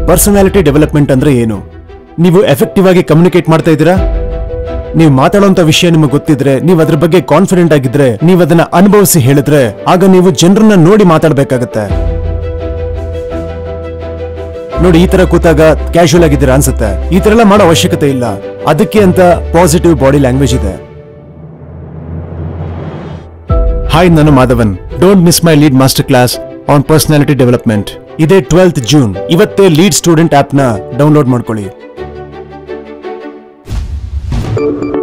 personality development ಅಂದ್ರೆ ಏನು ನೀವು ಎಫೆಕ್ಟಿವ್ ಆಗಿ ಕಮ್ಯುನಿಕೇಟ್ ಮಾಡ್ತಾ ಇದ್ದೀರಾ ನೀವು ಮಾತಾಡುವಂತ ವಿಷಯ ನಿಮಗೆ ಗೊತ್ತಿದ್ರೆ ನೀವು ಅದ್ರ ಬಗ್ಗೆ ಕಾನ್ಫಿಡೆಂಟ್ ಆಗಿದ್ರೆ ನೀವು ಅದನ್ನ ಅನುಭವಿಸಿ ಹೇಳಿದ್ರೆ ಆಗ ನೀವು ಜನರನ್ನ ನೋಡಿ ಮಾತಾಡ್ಬೇಕಾಗತ್ತೆ ನೋಡಿ ಈ ತರ ಕೂತಾಗ ಕ್ಯಾಶುವಲ್ ಆಗಿದ್ದೀರಾ ಅನ್ಸುತ್ತೆ ಈ ತರ ಎಲ್ಲ ಮಾಡೋ ಅವಶ್ಯಕತೆ ಇಲ್ಲ ಅದಕ್ಕೆ ಅಂತ ಪಾಸಿಟಿವ್ ಬಾಡಿ ಲ್ಯಾಂಗ್ವೇಜ್ ಇದೆ ಹಾಯ್ ನಾನು Madhavan don't miss my lead master class on personality development ಇದೇ ಟ್ವೆಲ್ತ್ ಜೂನ್ ಇವತ್ತೇ ಲೀಡ್ ಸ್ಟೂಡೆಂಟ್ ಆಪ್ ನ ಡೌನ್ಲೋಡ್ ಮಾಡ್ಕೊಳ್ಳಿ